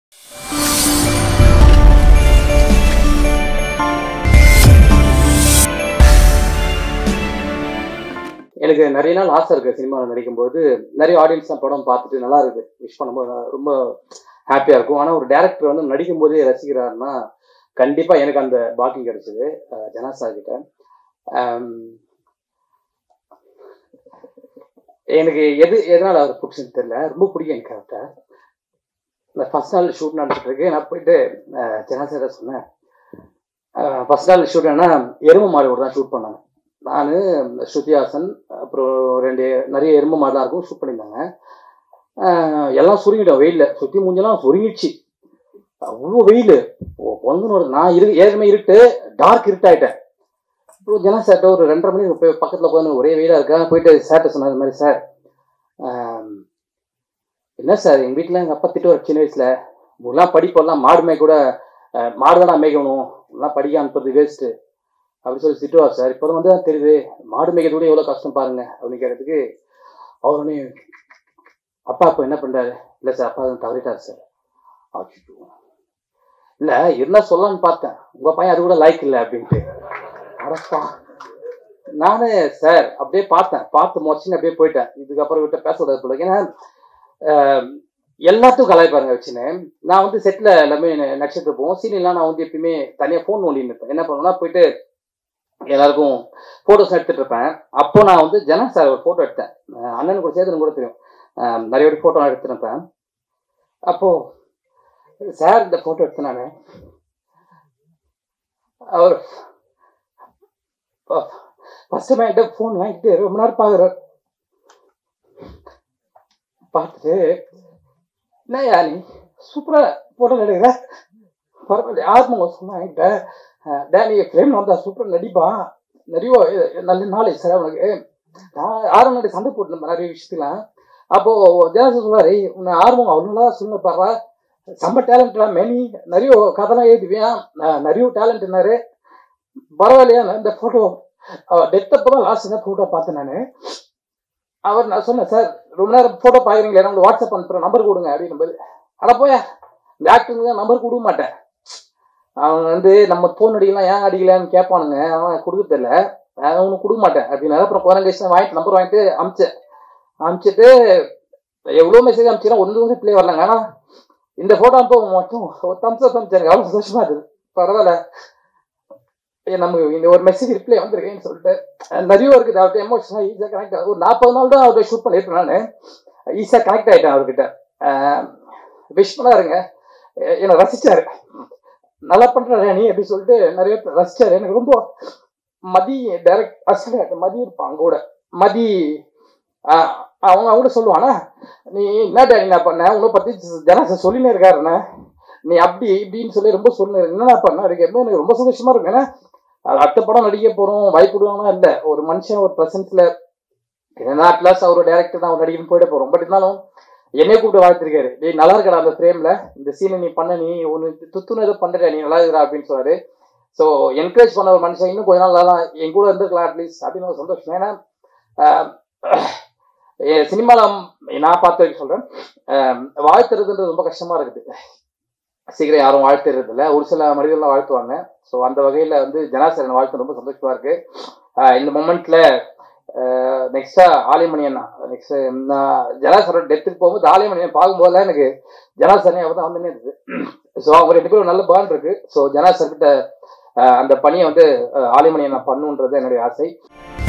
எனக்கு நிறைய நாள் ஆசை இருக்கு சினிமாவில் நடிக்கும்போது நிறைய ஆடியன்ஸ் தான் படம் பார்த்துட்டு நல்லா இருக்குது விஷ் பண்ணும்போது ரொம்ப ஹாப்பியாக இருக்கும் ஆனால் ஒரு டேரக்டர் வந்து நடிக்கும் போதே ரசிக்கிறாருன்னா கண்டிப்பாக எனக்கு அந்த பாக்கியம் கிடைச்சது ஜனா சார் கிட்ட ஆம், எனக்கு எது எதனால் அவர் பிடிச்சுன்னு தெரியல ரொம்ப பிடிக்கும் எனக்கு கரெக்டாக இந்த ஃபர்ஸ்ட் நாள் ஷூட் நடந்துட்டு இருக்கு நான் போயிட்டு அஹ், ஜனா சார் சொன்னேன் ஃபர்ஸ்ட் நாள் ஷூட் என்ன எருமை மாடு கூட தான் ஷூட் பண்ணாங்க நான் ஸ்ருதிஹாசன் அப்புறம் ரெண்டு நிறைய எருமை மாடெலாம் இருக்கும் ஷூட் பண்ணியிருந்தாங்க ஆஹ் எல்லாம் சுருங்கிட்டோம் வெயிலில் சுற்றி மூஞ்செல்லாம் சுருங்கிடுச்சு அவ்வளோ வெயில் பொழுதுன்னு நான் இரு ஏற்கனவே இருட்டு டார்க் இருட்டாயிட்டேன் அப்புறம் ஜனா சார்ட்ட ஒரு ரெண்டரை மணி போய் பக்கத்தில் உட்காந்து ஒரே வெயிலாக இருக்கா போயிட்டு சார்ட்ட சொன்னார் இந்த மாதிரி சார் ஆம், என்ன சார் எங்கள் வீட்டில் எங்கள் அப்பா திட்டு ஒரு சின்ன வயசில் உங்களாம் படிப்பெல்லாம் மாடு மேய் கூட அஹ், மாடு தானே மேய்க்கணும் உங்களாம் படிக்க அனுப்புறது வேஸ்ட்டு அப்படி சொல்லி திட்டுவார் சார் இப்போ வந்து தான் தெரியுது மாடு மேய்க்கிறது கூட எவ்வளோ கஷ்டம் பாருங்க அப்படின்னு கேட்டதுக்கு அவர் உடனே அப்பா இப்போ என்ன பண்ணுறாரு இல்லை சார் அப்பா தான் தவறிட்டார் சார் அச்சோ இல்லை இருந்தால் சொல்லலாம்னு பார்த்தேன் உங்கள் பையன் அது கூட லைக் இல்லை அப்படின்ட்டு அடப்பா நானு சார் அப்படியே பார்த்தேன் பார்த்து மொச்சின்னு அப்படியே போயிட்டேன் இதுக்கப்புறம் விட்டு பேச விடாது போல ஏன்னா ஆஹ், எல்லாத்துக்கும் கலாய்ப்பாருங்க வச்சுன்னு நான் வந்து செட்டில் எல்லாமே நடிச்சிட்டு இருப்போம் சீனியர்லாம் நான் வந்து எப்பயுமே தனியாக ஃபோன் நோண்டின்னு இருப்பேன் என்ன பண்ணுவேன்னா போயிட்டு எல்லாருக்கும் ஃபோட்டோஸ் எடுத்துட்டு இருப்பேன் அப்போ நான் வந்து ஜனா சார் ஒரு ஃபோட்டோ எடுத்தேன் அஹ் அண்ணனுக்கு கூட சேதனுக்கு கூட தெரியும் அஹ் நிறைய வாட்டி ஃபோட்டோ எடுத்துருப்பேன் அப்போ சார் இந்த ஃபோட்டோ எடுத்தேன் நான் அவர் ஃபர்ஸ்ட் என்கிட்ட ஃபோன் வாங்கிட்டு ரொம்ப நேரம் பார்க்குறார் பார்த்துட்டு என்னய்யா நீ சூப்பராக ஃபோட்டோ எடுக்கிற பரவாயில்ல ஆத்ம சொன்னா என்கிட்ட டேனி ஃப்ரேம் வந்தா சூப்பராக நடிப்பா நிறைய இது நல்ல நாலேஜ் சார் உனக்கு நான் ஆறு நாடு சண்டை போட்டு நிறைய விஷயத்துலாம் அப்போ ஜெயராஜ் சொல்லுவாரு உன்னை ஆர்வம் அவ்வளோ சொல்ல பாடுறா செம்ம டேலண்டா மெனி நிறைய கதைலாம் எழுதுவியா நான் நிறைய டேலண்ட்னாரு பரவாயில்லையா நான் இந்த ஃபோட்டோ டெத் அப்போ தான் லாஸ்ட் தான் ஃபோட்டோ பார்த்தேன் நான் அவர் நான் சொன்னேன் சார் ரொம்ப நேரம் ஃபோட்டோ பார்க்குறீங்களே உங்களுக்கு வாட்ஸ்அப் அனுப்புகிறேன் நம்பர் கொடுங்க அப்படின்னு போது அட போயா இந்த ஆக்டருங்க நம்பர் கொடுக்க மாட்டேன் அவன் வந்து நம்ம ஃபோன் அடிக்கலாம் ஏன் அடிக்கலான்னு கேட்பானுங்க அவன் கொடுக்கறதில்ல அவனுக்கு கொடுக்க மாட்டேன் அப்படின்னாரு அப்புறம் குரங்க கழிச்சு வாங்கிட்டு நம்பர் வாங்கிட்டு அமிச்சேன் அமிச்சிட்டு எவ்வளோ மெசேஜ் அமிச்சினா ஒன்று ரிப்ளை வரலங்க ஆனால் இந்த ஃபோட்டோ அப்போ மட்டும் ஒரு தம்ஸ் அப் அமிச்சாங்க அவ்வளோ சந்தோஷமா இருக்குது பரவாயில்ல ஏ, நமக்கு இந்த ஒரு மெசேஜ் ரிப்ளை வந்திருக்கேன்னு சொல்லிட்டு அஹ் நிறைய இருக்குது அவர்கிட்ட எமோஷனாக ஈஸியாக கனெக்ட் ஆகும் ஒரு நாற்பது நாள் தான் அவர்கிட்ட ஷூட் பண்ணியிருப்பேன் நான் ஈஸியாக கனெக்ட் ஆகிட்டேன் அவர்கிட்ட விஷ் பண்ணாருங்க எ- என்னை ரசிச்சாரு நல்லா பண்ற நீ அப்படி சொல்லிட்டு நிறைய பேர் ரசிச்சாரு எனக்கு ரொம்ப மதி டைரக்ட் அசிஸ்டன்ட் மதி இருப்பான் கூட மதி ஆஹ் அவங்க அவங்க கூட சொல்லுவானா நீ என்ன டேடி நான் பண்ண உன்னை பத்தி ஜனச சொல்லினே இருக்காருண்ணே நீ அப்படி இப்படின்னு சொல்லி ரொம்ப சொல்லு என்னடா பண்ண எனக்கு எப்பவுமே எனக்கு ரொம்ப சந்தோஷமா இருக்கும் ஏன்னா அது அடுத்த படம் நடிக்க போறோம் வாய்ப்பு விடுவாங்கன்னா இல்லை ஒரு மனுஷன் ஒரு ப்ரெசன்ஸ்ல என்ன கிளாஸ் அவர் டேரக்டர் நான் நடிக்கணும் போயிட போறோம் பட் இருந்தாலும் என்னைய கூப்பிட்டு வாழ்த்திருக்காரு டேய் நல்லா இருக்கடா அந்த ஃப்ரேம்ல இந்த சீனை நீ பண்ண நீ ஒன்று துத்துன்னு ஏதோ பண்ற நீ நல்லா இருக்கிறா அப்படின்னு சொன்னாரு ஸோ என்கரேஜ் பண்ண ஒரு மனுஷன் இன்னும் கொஞ்ச நாள் நல்லா என் கூட இருந்திருக்கலாம் அட்லீஸ்ட் அப்படின்னு ஒரு சந்தோஷம் ஏன்னா சினிமாவில் நான் பார்த்த வரைக்கும் சொல்றேன் ஆஹ் வாழ்த்துறதுன்றது ரொம்ப கஷ்டமா இருக்குது சீக்கிரம் யாரும் வாழ்த்துறது இல்லை ஒரு சில மனிதர்கள்லாம் வாழ்த்துவாங்க ஸோ அந்த வகையில் வந்து ஜனாசரன் வாழ்த்து ரொம்ப சந்தோஷமா இருக்கு ஆஹ் இந்த மொமெண்ட்ல நெக்ஸ்டா ஆலிமணி அண்ணா நெக்ஸ்ட் நான் ஜனாசரோட டெத்துக்கு போகும்போது ஆலிமணி அண்ணன் பார்க்கும்போதுலாம் எனக்கு ஜனாசரனே அவர் தான் வந்துனே இருக்குது ஸோ அவங்க ரெண்டு பேரும் நல்ல பாண்ட் இருக்கு ஸோ ஜனாசர் கிட்ட ஆஹ் அந்த பணியை வந்து ஆஹ் ஆலிமணி அண்ணா பண்ணுன்றது என்னுடைய ஆசை